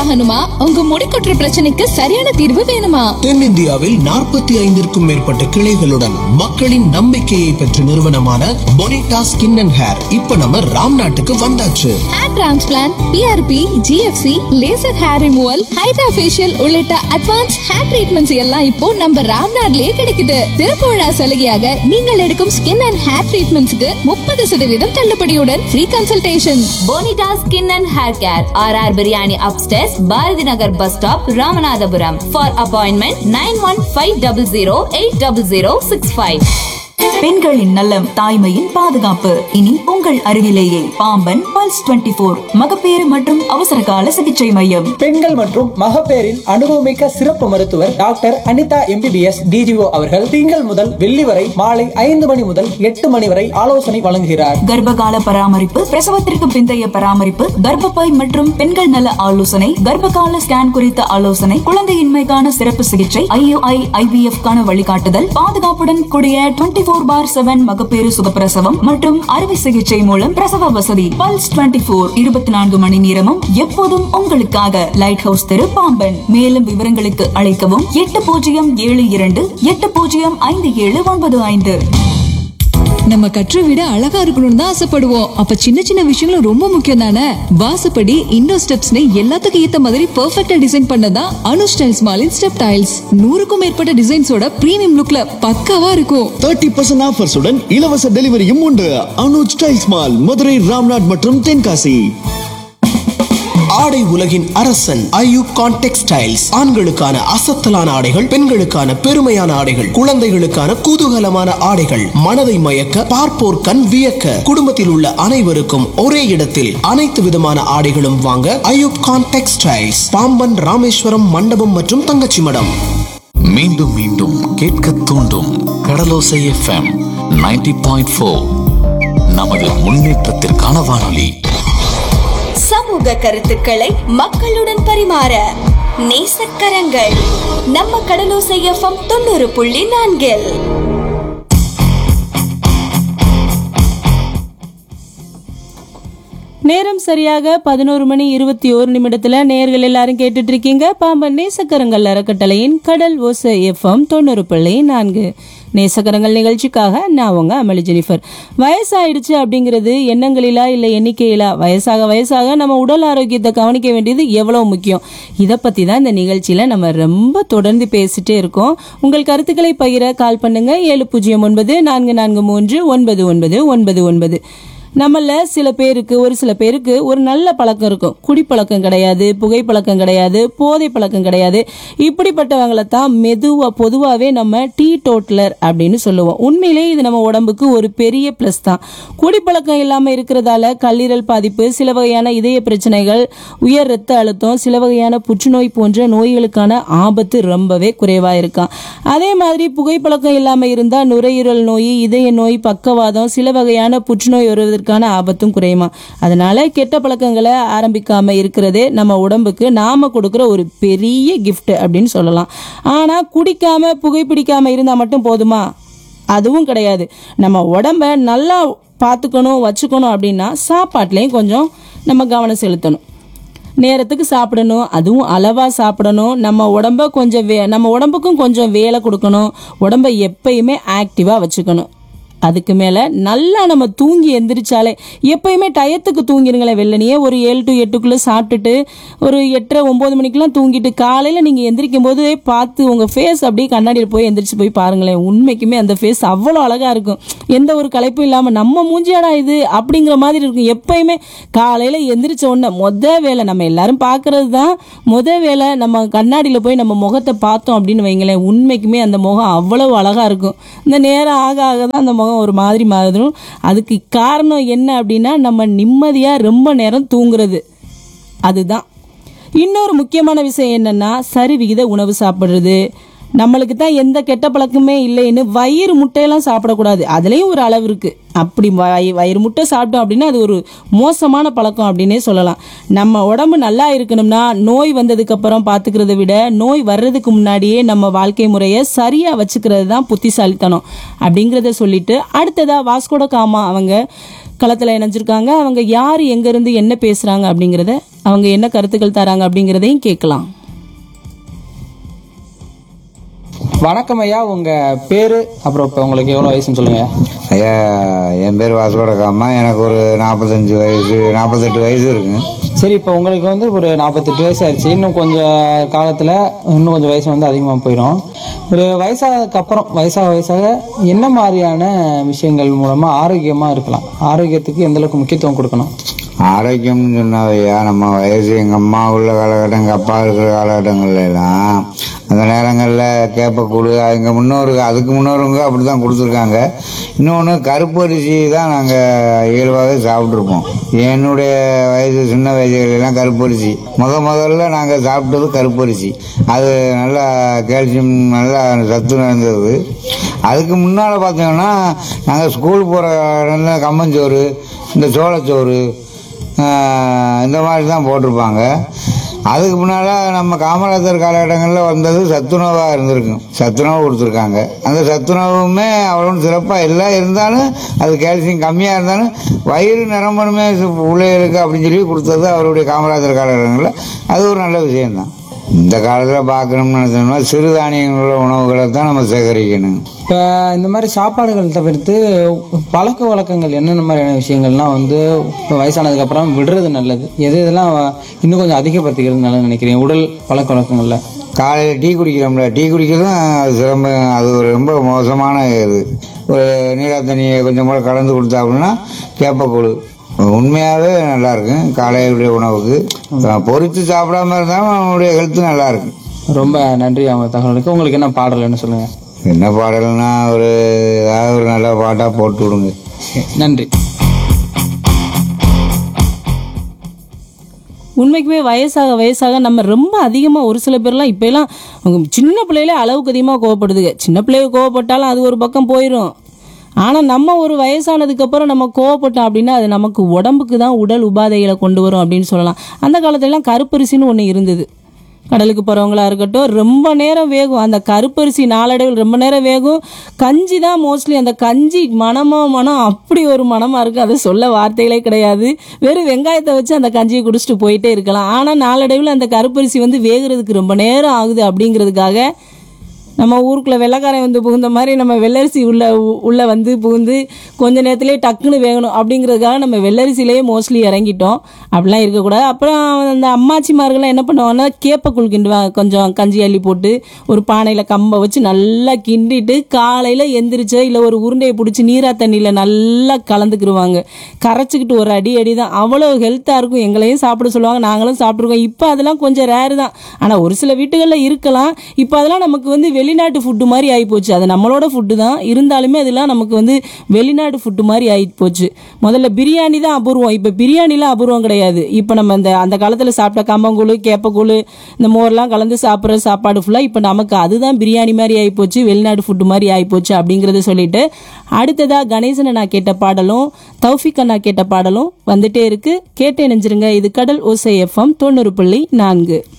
ஆகணுமா உங்க முடி கொட்டுற பிரச்சனைக்கு சரியான தீர்வு வேணுமா தென்னிந்தியாவில் நாற்பத்தி ஐந்திற்கும் மேற்பட்ட கிளைகளுடன் மக்களின் நம்பிக்கையை பெற்ற நிறுவனமான பொனிட்டா ஸ்கின் அண்ட் ஹேர் இப்ப நம்ம ராம் நாட்டுக்கு வந்தாச்சு hair transplant PRP GFC laser hair removal hydra facial உள்ளிட்ட அட்வான்ஸ் ஹேர் ட்ரீட்மெண்ட்ஸ் எல்லாம் இப்போ நம்ம ராம்நாட்லயே கிடைக்குது திறப்பு விழா சலுகையாக நீங்கள் எடுக்கும் ஸ்கின் அண்ட் ஹேர் ட்ரீட்மெண்ட்ஸ்க்கு முப்பது சதவீதம் தள்ளுபடியுடன் free consultation Bonita skin and hair care R R biryani அப்டேஸ் Bharathi Nagar bus stop Ramanathapuram for appointment nine one five double zero eight double zero six five பெண்களின் நலம் தாய்மையின் பாதுகாப்பு இனி உங்கள் அருகிலேயே பாம்பன் பல்ஸ் 24 போர் மகப்பேறு மற்றும் அவசர கால சிகிச்சை மையம் பெண்கள் மற்றும் மகப்பேறின் அனுபவமிக்க சிறப்பு மருத்துவர் டாக்டர் அனிதா எம்பிபிஎஸ் டிஜிஓ அவர்கள் திங்கள் முதல் வெள்ளி வரை மாலை ஐந்து மணி முதல் எட்டு மணி வரை ஆலோசனை வழங்குகிறார் கர்ப்பகால பராமரிப்பு பிரசவத்திற்கு பிந்தைய பராமரிப்பு கர்ப்பப்பை மற்றும் பெண்கள் நல ஆலோசனை கர்ப்பகால ஸ்கேன் குறித்த ஆலோசனை குழந்தையின்மைக்கான சிறப்பு சிகிச்சை ஐயுஐ ஐவிஎஃப் கான வழிகாட்டுதல் பாதுகாப்புடன் கூடிய டுவெண்டி போர் பார் செவன் மகப்பேறு சுகப்பிரசவம் மற்றும் அறுவை சிகிச்சை மூலம் பிரசவ வசதி பல்ஸ் 24 போர் இருபத்தி நான்கு மணி நேரமும் எப்போதும் உங்களுக்காக லைட் ஹவுஸ் தெரு பாம்பன் மேலும் விவரங்களுக்கு அழைக்கவும் எட்டு பூஜ்ஜியம் ஏழு இரண்டு எட்டு பூஜ்ஜியம் ஐந்து ஏழு ஒன்பது ஐந்து நம்ம கற்ற விட அழகா இருக்கணும்னு தான் ஆசைப்படுவோம் அப்ப சின்ன சின்ன விஷயங்களும் ரொம்ப முக்கியம் தானே வாசப்படி இண்டோ ஸ்டெப்ஸ்னு எல்லாத்துக்கும் ஏத்த மாதிரி பெர்ஃபெக்ட்டா டிசைன் பண்ணதான் அனு ஸ்டைல்ஸ் மாலின் ஸ்டெப் டைல்ஸ் நூறுக்கும் மேற்பட்ட டிசைன்ஸோட பிரீமியம் லுக்ல பக்காவா இருக்கும் தேர்ட்டி பர்சன்ட் ஆஃபர்ஸுடன் இலவச டெலிவரியும் உண்டு அனுஜ் டைல்ஸ் மால் மதுரை ராம்நாட் மற்றும் தென்காசி ஆடை உலகின் அரசன் ஐயூப் கான் டெக்ஸ்டைல்ஸ் ஆண்களுக்கான அசத்தலான ஆடைகள் பெண்களுக்கான பெருமையான ஆடைகள் குழந்தைகளுக்கான குதூகலமான ஆடைகள் மனதை மயக்க பார்ப்போர் கண் வியக்க குடும்பத்தில் உள்ள அனைவருக்கும் ஒரே இடத்தில் அனைத்து விதமான ஆடைகளும் வாங்க ஐயூப் கான் டெக்ஸ்டைல்ஸ் பாம்பன் ராமேஸ்வரம் மண்டபம் மற்றும் தங்கச்சி மடம் மீண்டும் மீண்டும் கேட்க தூண்டும் கடலோசை எஃப்எம் 90.4 பாயிண்ட் ஃபோர் நமது முன்னேற்றத்திற்கான வானொலி சமூக கருத்துக்களை மக்களுடன் பரிமாற நேசக்கரங்கள் நம்ம கடலோசை எஃப்எம் தொண்ணூறு புள்ளி நான்கில் நேரம் சரியாக பதினோரு மணி இருபத்தி ஒரு நிமிடத்துல நேர்கள் எல்லாரும் கேட்டுட்டு இருக்கீங்க பாம்பன் நேசக்கரங்கள் அறக்கட்டளையின் கடல் ஓசை எஃப்எம் தொண்ணூறு பிள்ளை நான்கு நேசக்கரங்கள் நிகழ்ச்சிக்காக நான் உங்க அமளி ஜெனிஃபர் வயசாயிடுச்சு அப்படிங்கிறது எண்ணங்களிலா இல்ல எண்ணிக்கையிலா வயசாக வயசாக நம்ம உடல் ஆரோக்கியத்தை கவனிக்க வேண்டியது எவ்வளவு முக்கியம் இதை பத்தி தான் இந்த நிகழ்ச்சியில நம்ம ரொம்ப தொடர்ந்து பேசிட்டே இருக்கோம் உங்கள் கருத்துக்களை பகிர கால் பண்ணுங்க ஏழு பூஜ்ஜியம் ஒன்பது நான்கு நான்கு மூன்று ஒன்பது ஒன்பது ஒன்பது ஒன்பது நம்மள சில பேருக்கு ஒரு சில பேருக்கு ஒரு நல்ல பழக்கம் இருக்கும் குடிப்பழக்கம் கிடையாது புகைப்பழக்கம் கிடையாது போதை பழக்கம் கிடையாது இப்படிப்பட்டவங்களை தான் மெதுவா பொதுவாகவே நம்ம டீ டோட்லர் அப்படின்னு சொல்லுவோம் உண்மையிலே இது நம்ம உடம்புக்கு ஒரு பெரிய ப்ளஸ் தான் குடிப்பழக்கம் இல்லாமல் இருக்கிறதால கல்லீரல் பாதிப்பு சில வகையான இதய பிரச்சனைகள் உயர் ரத்த அழுத்தம் சில வகையான புற்றுநோய் போன்ற நோய்களுக்கான ஆபத்து ரொம்பவே குறைவா இருக்காம் அதே மாதிரி புகைப்பழக்கம் இல்லாமல் இருந்தால் நுரையீரல் நோய் இதய நோய் பக்கவாதம் சில வகையான புற்றுநோய் வருவதற்கான ஆபத்தும் குறையுமா அதனால கெட்ட பழக்கங்களை ஆரம்பிக்காம இருக்கிறதே நம்ம உடம்புக்கு நாம கொடுக்குற ஒரு பெரிய gift அப்படின்னு சொல்லலாம் ஆனா குடிக்காம புகைப்பிடிக்காம இருந்தா மட்டும் போதுமா அதுவும் கிடையாது நம்ம உடம்ப நல்லா பார்த்துக்கணும் வச்சுக்கணும் அப்படின்னா சாப்பாட்டுலேயும் கொஞ்சம் நம்ம கவனம் செலுத்தணும் நேரத்துக்கு சாப்பிடணும் அதுவும் அளவா சாப்பிடணும் நம்ம உடம்ப கொஞ்சம் வே நம்ம உடம்புக்கும் கொஞ்சம் வேலை கொடுக்கணும் உடம்ப எப்பயுமே ஆக்டிவா வச்சுக்கணும் அதுக்கு மேல நல்லா நம்ம தூங்கி எந்திரிச்சாலே எப்பயுமே டயத்துக்கு தூங்கிடுங்களேன் வெள்ளனியே ஒரு ஏழு டு எட்டுக்குள்ள சாப்பிட்டுட்டு ஒரு எட்டரை ஒன்பது மணிக்கெல்லாம் தூங்கிட்டு காலையில நீங்க எந்திரிக்கும் போது பார்த்து உங்க ஃபேஸ் அப்படியே கண்ணாடியில் போய் எந்திரிச்சு போய் பாருங்களேன் உண்மைக்குமே அந்த ஃபேஸ் அவ்வளோ அழகா இருக்கும் எந்த ஒரு களைப்பும் இல்லாம நம்ம மூஞ்சியாடா இது அப்படிங்கிற மாதிரி இருக்கும் எப்பயுமே காலையில எந்திரிச்ச உடனே மொத வேலை நம்ம எல்லாரும் பார்க்கறது தான் முத வேலை நம்ம கண்ணாடியில் போய் நம்ம முகத்தை பார்த்தோம் அப்படின்னு வைங்களேன் உண்மைக்குமே அந்த முகம் அவ்வளவு அழகா இருக்கும் இந்த நேரம் ஆக ஆக தான் அந்த முகம் ஒரு மாதிரி மாறுதும் அதுக்கு காரணம் என்ன அப்படின்னா நம்ம நிம்மதியா ரொம்ப நேரம் தூங்குறது அதுதான் இன்னொரு முக்கியமான விஷயம் என்னன்னா சரிவிகித உணவு சாப்பிடுறது நம்மளுக்கு தான் எந்த கெட்ட பழக்கமே இல்லைன்னு வயிறு முட்டையெல்லாம் சாப்பிடக்கூடாது அதுலேயும் ஒரு அளவு இருக்கு அப்படி வய- வயிறு முட்டை சாப்பிட்டோம் அப்படின்னா அது ஒரு மோசமான பழக்கம் அப்படின்னே சொல்லலாம் நம்ம உடம்பு நல்லா இருக்கணும்னா நோய் வந்ததுக்கு அப்புறம் பார்த்துக்கிறத விட நோய் வர்றதுக்கு முன்னாடியே நம்ம வாழ்க்கை முறையை சரியா வச்சுக்கிறது தான் புத்திசாலித்தனம் அப்படிங்கிறத சொல்லிட்டு அடுத்ததா வாஸ்கோட காமா அவங்க களத்தில் இணைஞ்சிருக்காங்க அவங்க யார் எங்கேருந்து என்ன பேசுகிறாங்க அப்படிங்கிறத அவங்க என்ன கருத்துக்கள் தராங்க அப்படிங்கிறதையும் கேட்கலாம் வணக்கம் ஐயா உங்க பேரு அப்புறம் இப்போ உங்களுக்கு எவ்வளோ வயசுன்னு சொல்லுங்க ஐயா என் பேர் வாசுகோட காமா எனக்கு ஒரு நாற்பத்தஞ்சு வயசு நாற்பத்தெட்டு வயசு இருக்குங்க சரி இப்போ உங்களுக்கு வந்து ஒரு நாற்பத்தெட்டு வயசு ஆயிடுச்சு இன்னும் கொஞ்சம் காலத்தில் இன்னும் கொஞ்சம் வயசு வந்து அதிகமாக போயிடும் ஒரு வயசானதுக்கு அப்புறம் வயசாக வயசாக என்ன மாதிரியான விஷயங்கள் மூலமாக ஆரோக்கியமாக இருக்கலாம் ஆரோக்கியத்துக்கு எந்த அளவுக்கு முக்கியத்துவம் கொடுக்கணும் ஆரோக்கியம்னு சொன்னா ஐயா நம்ம வயசு எங்கள் அம்மா உள்ள காலகட்டம் எங்கள் அப்பா இருக்கிற காலகட்டங்கள்ல எல்லாம் அந்த நேரங்களில் கேப்பக்கூடு எங்கள் முன்னோருக்கு அதுக்கு முன்னோருங்க அப்படி தான் கொடுத்துருக்காங்க இன்னொன்று கருப்பரிசி தான் நாங்கள் இயல்பாகவே சாப்பிட்ருப்போம் என்னுடைய வயசு சின்ன வயசுகளெல்லாம் கருப்பரிசி முத முதல்ல நாங்கள் சாப்பிட்டது கருப்பரிசி அது நல்லா கால்சியம் நல்லா சத்து நிறைந்தது அதுக்கு முன்னால் பார்த்தீங்கன்னா நாங்கள் ஸ்கூல் போகிற இடத்துல கம்மஞ்சோறு இந்த சோளச்சோறு ஆஹ், இந்த மாதிரி தான் போட்டிருப்பாங்க அதுக்கு முன்னால் நம்ம காமராஜர் காலகட்டங்களில் வந்தது சத்துணவாக இருந்திருக்கும் சத்துணவு கொடுத்துருக்காங்க அந்த சத்துணவுமே அவ்வளோ சிறப்பாக இல்லை இருந்தாலும் அது கால்சியம் கம்மியாக இருந்தாலும் வயிறு நிரம்பணுமே உள்ளே இருக்கு அப்படின்னு சொல்லி கொடுத்தது அவருடைய காமராஜர் காலகட்டங்களில் அது ஒரு நல்ல விஷயம்தான் இந்த காலத்தில் பார்க்கணும்னு நினச்சோம்னா சிறுதானியங்கள உணவுகளை தான் நம்ம சேகரிக்கணும் இப்போ இந்த மாதிரி சாப்பாடுகள் தவிர்த்து பழக்க வழக்கங்கள் என்னென்ன மாதிரியான விஷயங்கள்லாம் வந்து இப்போ வயசானதுக்கப்புறம் விடுறது நல்லது எது இதெல்லாம் இன்னும் கொஞ்சம் அதிகப்படுத்திக்கிறது நல்லதுன்னு நினைக்கிறீங்க உடல் பழக்க வழக்கங்களில் காலையில் டீ குடிக்கிறோம்ல டீ குடிக்கிறதும் அது சிரம அது ஒரு ரொம்ப மோசமான இது ஒரு நீரா தண்ணியை கொஞ்சம் கூட கலந்து கொடுத்தா அப்படின்னா கேப்பக்கூழ் உண்மையாகவே நல்லா இருக்கும் காலையுடைய உணவுக்கு பொரித்து சாப்பிடாம இருந்தாலும் நம்மளுடைய ஹெல்த்து நல்லா இருக்கும் ரொம்ப நன்றி அவங்க தகவலுக்கு உங்களுக்கு என்ன பாடல்னு சொல்லுங்கள் என்ன பாடல்னா ஒரு ஏதாவது ஒரு நல்ல பாட்டாக போட்டு விடுங்க நன்றி உண்மைக்குமே வயசாக வயசாக நம்ம ரொம்ப அதிகமாக ஒரு சில பேர்லாம் இப்போலாம் சின்ன பிள்ளையில அளவுக்கு அதிகமாக கோவப்படுதுங்க சின்ன பிள்ளைங்க கோவப்பட்டாலும் அது ஒரு பக்கம் போயிடும் ஆனால் நம்ம ஒரு வயசானதுக்கு அப்புறம் நம்ம கோவப்பட்டோம் அப்படின்னா அது நமக்கு உடம்புக்கு தான் உடல் உபாதைகளை கொண்டு வரும் அப்படின்னு சொல்லலாம் அந்த காலத்துலலாம் கருப்பரிசின்னு ஒன்று இருந்தது கடலுக்கு போகிறவங்களா இருக்கட்டும் ரொம்ப நேரம் வேகும் அந்த கருப்பரிசி நாளடைவில் ரொம்ப நேரம் வேகும் கஞ்சி தான் மோஸ்ட்லி அந்த கஞ்சி மனமோ மனம் அப்படி ஒரு மனமாக இருக்குது அதை சொல்ல வார்த்தைகளே கிடையாது வெறும் வெங்காயத்தை வச்சு அந்த கஞ்சியை குடிச்சிட்டு போயிட்டே இருக்கலாம் ஆனால் நாளடைவில் அந்த கருப்பரிசி வந்து வேகிறதுக்கு ரொம்ப நேரம் ஆகுது அப்படிங்கிறதுக்காக நம்ம ஊருக்குள்ள வெள்ளைக்காரன் வந்து புகுந்த மாதிரி நம்ம வெள்ளரிசி உள்ள உ- உள்ள வந்து புகுந்து கொஞ்ச நேரத்திலே டக்குன்னு வேகணும் அப்படிங்கிறதுக்காக நம்ம வெள்ளரிசிலேயே மோஸ்ட்லி இறங்கிட்டோம் அப்படிலாம் இருக்கக்கூடாது அப்புறம் அந்த அம்மாச்சிமார்கள்லாம் என்ன பண்ணுவாங்கன்னா கேப்பக்கூழ் கிண்டுவாங்க கொஞ்சம் கஞ்சி அள்ளி போட்டு ஒரு பானையில் கம்பை வச்சு நல்லா கிண்டிட்டு காலையில் எந்திரிச்சு இல்லை ஒரு உருண்டையை பிடிச்சி நீரா தண்ணியில் நல்லா கலந்துக்கிருவாங்க கரைச்சிக்கிட்டு ஒரு அடி அடி தான் அவ்வளோ ஹெல்த்தாக இருக்கும் எங்களையும் சாப்பிட சொல்லுவாங்க நாங்களும் சாப்பிட்ருக்கோம் இப்போ அதெல்லாம் கொஞ்சம் ரேரு தான் ஆனால் ஒரு சில வீட்டுகளில் இருக்கலாம் இப்போ அதெல்லாம் நமக்கு வந்து வெளிநாட்டு ஃபுட்டு மாதிரி ஆகிப்போச்சு அது நம்மளோட ஃபுட்டு தான் இருந்தாலுமே அதெல்லாம் நமக்கு வந்து வெளிநாட்டு ஃபுட்டு மாதிரி ஆகி போச்சு முதல்ல பிரியாணி தான் அபூர்வம் இப்போ பிரியாணிலாம் அபூர்வம் கிடையாது இப்போ நம்ம இந்த அந்த காலத்தில் சாப்பிட்ட கம்பங்கூழ் கேப்பக்கூழ் இந்த மோர்லாம் கலந்து சாப்பிட்ற சாப்பாடு ஃபுல்லாக இப்போ நமக்கு அதுதான் பிரியாணி மாதிரி ஆகிப்போச்சு வெளிநாட்டு ஃபுட்டு மாதிரி ஆகிப்போச்சு அப்படிங்கிறத சொல்லிட்டு அடுத்ததாக கணேசனை நான் கேட்ட பாடலும் தௌஃபிக் அண்ணா கேட்ட பாடலும் வந்துட்டே இருக்கு கேட்டே நெஞ்சிருங்க இது கடல் ஓசை எஃப்எம் தொண்ணூறு புள்ளி நான்கு